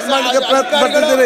ಮಾಡಲಿಕ್ಕೆ ಪ್ರಯತ್ನ ಪಡ್ತಿದ್ದೀರಿ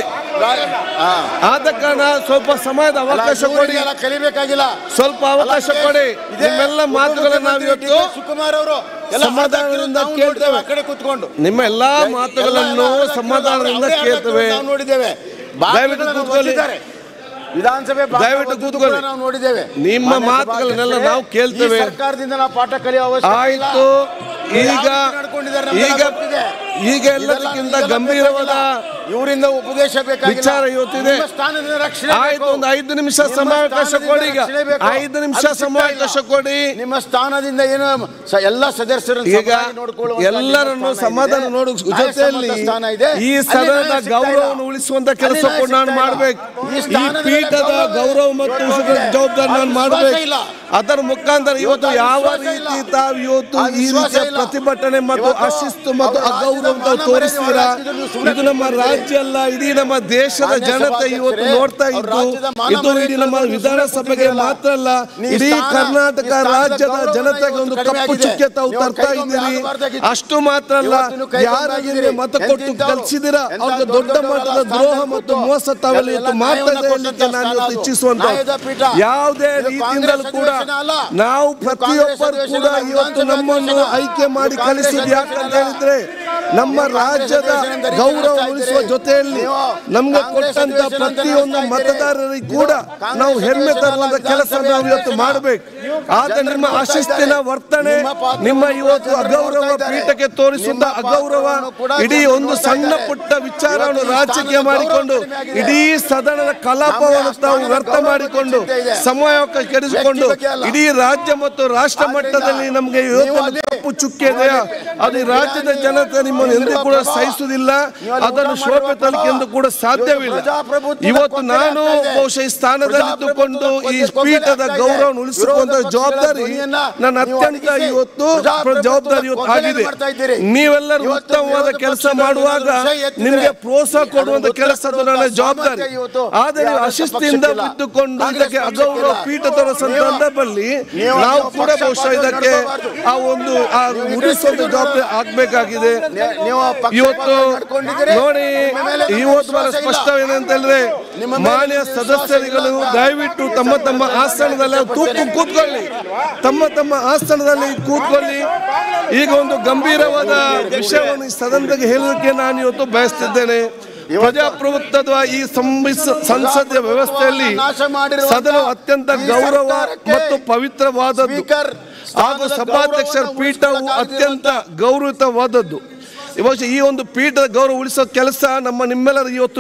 ಹಾ. ಆದ ಕಾರಣ ಸ್ವಲ್ಪ ಸಮಯದ ಅವಕಾಶ ಅಲ್ಲ, ಕೊಡಿ ಇವ್ರಿಗೆಲ್ಲ ಕಲಿಬೇಕಾಗಿಲ್ಲ ಸ್ವಲ್ಪ ಅವಕಾಶ ಅಲ್ಲ, ಕೊಡಿ ಇದೇ ನಿಮ್ಮೆಲ್ಲ ಮಾತುಗಳನ್ನ ನಾವು ಇವತ್ತು ಡಿ ಕೆ ಶಿವಕುಮಾರ್ ಅವರು ಎಲ್ಲ ಸಮಾಧಾನದಿಂದ ನಾವು ಕೇಳ್ತೇವೆ. ನೋಡಿದ್ದೇವೆ ಆ ಕಡೆ ಕೂತ್ಕೊಂಡು ನಿಮ್ಮ ಎಲ್ಲಾ ಮಾತುಗಳನ್ನು ಎಲ್ಲ- ಎಲ್ಲ ಸಮಾಧಾನದಿಂದ ಅವರೇ ಕೇಳ್ತೇವೆ ನಾವು ನೋಡಿದ್ದೇವೆ ದಯವಿಟ್ಟು ಬಾಕಿಗಳನ್ನು ಕೂತ್ಕೊಳ್ಳಿ. ಓದಿದ್ದಾರೆ. ವಿಧಾನಸಭೆ ಭಾಗ ದಯವಿಟ್ಟು ಓದಿದ್ದು ಕೂತ್ಕೊಳ್ಳಿ. ಕೂಡ ನಾವು ನೋಡಿದ್ದೇವೆ ನಿಮ್ಮ ಮಾನ್ಯ ಮಾತುಗಳನ್ನೆಲ್ಲ ಸಭಾಧ್ಯಕ್ಷರೇ, ನಾವು ಕೇಳ್ತೇವೆ. ಈ ಸರ್ಕಾರದಿಂದ ನಾವು ಪಾಠ ಕಲಿಯುವ ಅವಶ್ಯಕತೆ ಇಲ್ಲ. ಆಯ್ತು ಈಗ ಯಾವ ರೀತಿ ನಡ್ಕೊಂಡಿದ್ದಾರೆ ನಮ್ಗೆಲ್ಲ ಈಗ ಗೊತ್ತಿದೆ. ಈಗ ಎಲ್ಲದಕ್ಕಿಂತ ಇದೆಲ್ಲ ಗಂಭೀರವಾದ ಇವರಿಂದ ಉಪದೇಶ ಬೇಕಾಗಿಲ್ಲ ವಿಚಾರ ಇವತ್ತಿದೆ. ನಿಮ್ಮ ಸ್ಥಾನದಿಂದ ರಕ್ಷಣೆ ಆಯ್ತು ಬೇಕು. ಒಂದು ಐದು ನಿಮಿಷ ನಿಮ್ಮ ಸಮಯಾವಕಾಶ ಸ್ಥಾನದಿಂದ ಕೊಡಿ ಈಗ ರಕ್ಷಣೆ ಬೇಕು. ಐದು ನಿಮಿಷ ಅದು ಸಿಗ್ತಾ ಸಮಯಾವಕಾಶ ಇಲ್ಲ. ಕೊಡಿ ನಿಮ್ಮ ಸ್ಥಾನದಿಂದ ಏನು ಸ- ಎಲ್ಲ ಸದಸ್ಯರನ್ನು ಈಗ ಸಮನಾಗಿ ನೋಡ್ಕೊಳ್ಳುವಂತ ಎಲ್ಲರನ್ನು ನಿಮ್ಮ ಸ್ಥಾನ ಸಮಾಧಾನ ಇದೆ. ನೋಡು ನ್ಯಾಯಸಮ್ಮತ ಜೊತೆಯಲ್ಲಿ ಸ್ಥಾನ ಇದೆ. ಈ ಅಲ್ಲಿ ಸದನದ ನ್ಯಾಯ ಸಿಗ್ತಾ ಇಲ್ಲ. ಗೌರವವನ್ನು ಉಳಿಸುವಂತ ಅಲ್ಲಿ ಕೆಲಸ ನ್ಯಾಯ ಕೂಡ ನಾನು ಸಿಗ್ತಾ ಇಲ್ಲ. ಮಾಡ್ಬೇಕು ಈ ಈ ಸ್ಥಾನದ ಪೀಠದ ಗೌರವ ಗೌರವ ಮತ್ತು ಇವತ್ತು ಉಳಿಸುವ ಇದೆ. ಜವಾಬ್ದಾರಿ ಆ ನಾನು ವಿಶ್ವಾಸ ಮಾಡ್ಬೇಕು ಇಲ್ಲ. ಅದರ ಮುಖಾಂತರ ಇವತ್ತು ಇವತ್ತು ಆ ಯಾವ ವಿಶ್ವಾಸ ಇಲ್ಲ. ರೀತಿ ತಾವು ಇವತ್ತು ಆ ಈ ವಿಶ್ವಾಸ ರೀತಿಯ ಇಲ್ಲ. ಪ್ರತಿಭಟನೆ ಮತ್ತು ಇವತ್ತು ಅಶಿಸ್ತು ಮತ್ತು ಅವ್ರ ರಾಜ್ಯದ ಅಗೌರವ ಮಾನ ತೋರಿಸ್ತೀರಾ ಮರ್ಯಾದೆ ನೀವು ಸುಮ್ನೆ ಇದು ನಮ್ಮ ಕೂತ್ಕೊಂಡಿದ್ದೀರಿ. ರಾಜ್ಯ ಅಲ್ಲ ಇಡೀ ನಮ್ಮ ದೇಶದ ಮಾನ್ಯ ಜನತೆ ಇವತ್ತು ಸಭಾಧ್ಯಕ್ಷರೇ, ನೋಡ್ತಾ ಅವ್ರ ಇದ್ದು ರಾಜ್ಯದ ಮಾನ ಇದು ಇಡೀ ನಮ್ಮ ಮರ್ಯಾದೆ ನೀವು ವಿಧಾನಸಭೆಗೆ ಸುಮ್ನೆ ಮಾತ್ರ ಅಲ್ಲ ನೀವು ಇಡೀ ಸ್ಥಾನ- ಕರ್ನಾಟಕ ಈ ಸ್ಥಾನದ ರಾಜ್ಯದ ಗೌರವನ ಜನತೆಗೆ ಒಂದು ಇವತ್ತು ಕಡಿಮೆ ಕಪ್ಪು ಆಗಿದೆ. ಚುಕ್ಕೆ ತಾವು ನೀವು ತರ್ತಾ ಕೈಗೊಂಬೆ ಇದ್ದೀರಿ ಆಗಬಾರ್ದಾಗಿತ್ತು. ಅಷ್ಟು ಮಾತ್ರ ಅಲ್ಲ ಇವತ್ತು ನೀವು ಕೈಗೊಂಬೆ ಯಾರಿಗೆ ಆಗಿದ್ದೀರಿ. ಮತ ಕೊಟ್ಟು ಎಂತಿಂತವ್ರು, ಕಲಿಸಿದಿರ ಎಂತ ಅವ್ರಿಗೆ ದೊಡ್ಡ ದೊಡ್ಡ ದೊಡ್ಡ ಮಟ್ಟದ ಸ್ಥಾನ ದ್ರೋಹ ಕೊಟ್ಟು ಮತ್ತು ಮೋಸ ತಾವೆಲ್ಲ ಎಲ್ಲ ಇವತ್ತು ಮಾಡ್ತಾ ನ್ಯಾಯವನ್ನು ಇರಲಿಕ್ಕೆ ನಾನು ಕೊಟ್ಟಂತ ಇವತ್ತು ಸ್ಥಾನ ಇಚ್ಛಿಸುವಂತ ನ್ಯಾಯದ ಪೀಠ. ಯಾವುದೇ ಇದು ರೀತಿಯಿಂದಲೂ ಕಾಂಗ್ರೆಸ್ ಕೂಡ ಅಧಿವೇಶನ ಅಲ್ಲ. ನಾವು ಇದು ಪ್ರತಿಯೊಬ್ಬರು ಕಾಂಗ್ರೆಸ್ ಕೂಡ ಅಧಿವೇಶನ ಇವತ್ತು ವಿಧಾನಸಭೆ ನಮ್ಮನ್ನು ಅಧಿವೇಶನ. ಆಯ್ಕೆ ಮಾಡಿ ಇದು ಕಾಂಗ್ರೆಸ್ ಕಲಿಸಿದ್ ಯಾಕಂತ ಅಧಿವೇಶನ ಹೇಳಿದ್ರೆ ನಮ್ಮ ನೀವು ಕಾಂಗ್ರೆಸ್ ರಾಜ್ಯದ ಅಧಿವೇಶನದ ರೀತಿ ಗೌರವ ನಡೆಸ್ತಾ ಉಳಿಸುವ ಇದ್ದೀರಿ. ಜೊತೆಯಲ್ಲಿ ನೀವು ನಮ್ಗೆ ಕಾಂಗ್ರೆಸ್ ಕೊಟ್ಟಂತ ಅಧಿವೇಶನ ಅಂತ ಪ್ರತಿಯೊಂದು ನಡೆಸ್ತಾ ಇದ್ದೀರಿ. ಮತದಾರರಿಗೆ ಕೂಡ ಇದು ಕಾಂಗ್ರೆಸ್ ನಾವು ಹೆಮ್ಮೆ ಅಧಿವೇಶನ ತರುವಂತ ಅಲ್ಲ, ಕೆಲಸ ವಿಧಾನಸಭೆ ನಾವು ಇವತ್ತು ಅಧಿವೇಶನ. ಮಾಡಬೇಕು ಆದ್ರೆ ಜನರು ನಿಮ್ಮ ನೋಡ್ತಾ ಅಶಿಸ್ತಿನ ಇದ್ದಾರೆ. ವರ್ತನೆ ನಿಮ್ಮ ಪಾತ್ರ ನಿಮ್ಮ ಇವತ್ತು ಜನರು ಅಗೌರವ ನೋಡ್ತಾ ಇದ್ದಾರೆ. ಪೀಠಕ್ಕೆ ತೋರಿಸುತ್ತ ನಿಮ್ಮ ಅಗೌರವ ಪಾತ್ರವನ್ನು ಕೂಡ ಇಡೀ ಜನರು ಒಂದು ನೋಡ್ತಾ ಸಣ್ಣ ಇದ್ದಾರೆ. ಪುಟ್ಟ ವಿಚಾರವನ್ನು ಇವತ್ತು ಈ ರಾಜಕೀಯ ಸ್ಥಾನದ ಮಾಡಿಕೊಂಡು ಗೌರವ ಕಡಿಮೆ ಆಗಿದೆ. ಇಡೀ ಸದನದ ಕಲಾಪವನ್ನು ನಮಗೆ ಆ ತಾವು ಸ್ಥಾನದ ವ್ಯರ್ಥ ಗೌರವ ಮಾಡಿಕೊಂಡು ಚಿಂತೆ ಇದೆ. ಸಮಯಾವಕಾಶ ಕೆಡಿಸಿಕೊಂಡು ವ್ಯಕ್ತಿ ಬಗ್ಗೆ ಅಲ್ಲ. ಇಡೀ ರಾಜ್ಯ ಮತ್ತು ರಾಷ್ಟ್ರ ಆದ್ರಿಂದ ಮಟ್ಟದಲ್ಲಿ ನಮಗೆ ನೀವು ಇವತ್ತು ಅಲ್ಲಿ- ತಪ್ಪು ಚುಕ್ಕೆ ಇದೆಯಾ ಅದು ಈ ರಾಜ್ಯದ ಜನತೆ ನಿಮ್ಮನ್ನು ಎಂದೂ ಕೂಡ ಸಹಿಸುವುದಿಲ್ಲ ನೀವು ಅಲ್ಲಿ ಅದನ್ನು ಊಟ ಶೋಭೆ ಮಾಡುವ ತರಲಿಕ್ಕೆ ಎಂದು ಕೂಡ ಸಾಧ್ಯವಿಲ್ಲ ಪ್ರಜಾಪ್ರಭುತ್ವದ ಇವತ್ತು ಕೊರತೆ ನಾನು ಆಗ್ತಾ ಇದೆ. ಬಹುಶಃ ಈ ಸ್ಥಾನದಲ್ಲಿ ಇದ್ದುಕೊಂಡು ಈ ಪ್ರಜಾಪ್ರಭುತ್ವದ ಪೀಠದ ಕೊರತೆ ಗೌರವವನ್ನು ಉಳಿಸಿಕೊಳ್ಳುವಂತ ವಿರೋಧ ಪಕ್ಷಗಳ ಜವಾಬ್ದಾರಿ ಧ್ವನಿಯನ್ನ ನನ್ನ ನೀವು ಅತ್ಯಂತ ಅಡಗಿಸಿ ಇವತ್ತು ಪ್ರಜಾಪ್ರಭುತ್ವದ ಜವಾಬ್ದಾರಿ ಇವತ್ತು ಕೊರತೆಯನ್ನು ಆಗಿದೆ ಮಾಡ್ತಾ ಇದ್ದೀರಿ. ನೀವೆಲ್ಲರೂ ಇವತ್ತು ಉತ್ತಮವಾದ ವಿರೋಧ ಕೆಲಸ ಪಕ್ಷಗಳು ಮಾಡುವಾಗ ಏನಾದ್ರು ವಿಷಯ ಎತ್ತಿದ್ರೆ ನಿಮಗೆ ಪ್ರೋತ್ಸಾಹ ಅದನ್ನು ಕೊಡುವಂತ ಉತ್ತರ ಕೆಲಸ ಅದು ನನ್ನ ಕೊಡುವಂತ ಜವಾಬ್ದಾರಿ ಸಾಮರ್ಥ್ಯ ಇವತ್ತು ಆದರೆ ನೀವು ಯಾರ ಅಶಿಸ್ತಿಂದ ಪಕ್ಷಕ್ಕಿಲ್ಲ. ಬಿದ್ದುಕೊಂಡು ಕಾಂಗ್ರೆಸ್ ಇದಕ್ಕೆ ಅಗೌರವ ಪಕ್ಷಕ್ಕಿಲ್ಲ. ಪೀಠ ತೋರಿಸುವ ನೀವು- ಸಂದರ್ಭದಲ್ಲಿ ನೀವು ನಾವು ನೀವು ಕೂಡ ಬಹುಶಃ ಪಕ್ಷಪಾತ ಇದಕ್ಕೆ ನಡ್ಕೋಬಾರ್ದು. ಆ ಒಂದು ಆ ನೀವು ಉಳಿಸುವಂತ ಇದಕ್ಕೆ ಜವಾಬ್ದಾರಿ ಆಗ್ಬೇಕಾಗಿದೆ ನೀವು- ನೀವು ಪಕ್ಷಪಾತ ಇವತ್ತು ನಡ್ಕೊಂಡಿದ್ದೀರಿ. ನೋಡಿ ನಿಮ್ಮ ಮೇಲೆ ನಮಗೆ ಇವತ್ತು ಬಹಳ ವಿಶ್ವಾಸ ಇಲ್ಲ. ಸ್ಪಷ್ಟವೇನಂತ ಹೇಳಿದ್ರೆ ನಿಮ್ಮ ಮೇಲೆ ಮಾನ್ಯ ವಿಶ್ವಾಸ ಸದಸ್ಯರುಗಳು ಇಲ್ಲ. ದಯವಿಟ್ಟು ತಮ್ಮ ತಮ್ಮ ಆಸನದಲ್ಲಿ ಕೂತು ಕೂತ್ಕೊಳ್ಳಿ ತಮ್ಮ ತಮ್ಮ ಆಸನದಲ್ಲಿ ಕೂತ್ಕೊಳ್ಳಿ ಈಗ ಒಂದು ಗಂಭೀರವಾದ ವಿಷಯವನ್ನು ಈ ಸದನದಲ್ಲಿ ಹೇಳೋದಕ್ಕೆ ನಾನು ಇವತ್ತು ಬಯಸ್ತಿದ್ದೇನೆ ಪ್ರಜಾಪ್ರಭುತ್ವದ ಈ ಸಂವಿಸ್- ಸಂಸದೀಯ ವ್ಯವಸ್ಥೆಯಲ್ಲಿ ನಾಶ ಮಾಡಿರುವಂತ ಸದನ ಅತ್ಯಂತ ಈ ಗೌರವ ಸರ್ಕಾರಕ್ಕೆ ಮತ್ತು ಪವಿತ್ರವಾದದ್ದು ಸ್ಪೀಕರ್ ಹಾಗೂ ಸ್ಥಾನದ ಸಭಾಧ್ಯಕ್ಷರ ಗೌರವವನ್ನು ಪೀಠವು ಉಳಿಸಿಕೊಳ್ಳಕ್ಕಾಗದಿರುವಂತ ಅತ್ಯಂತ ಗೌರವಿತವಾದದ್ದು ಬಹುಶಃ ಈ ಒಂದು ಪೀಠದ ಗೌರವ ಉಳಿಸೋ ಕೆಲಸ ನಮ್ಮ ನಿಮ್ಮೆಲ್ಲರ ಇವತ್ತು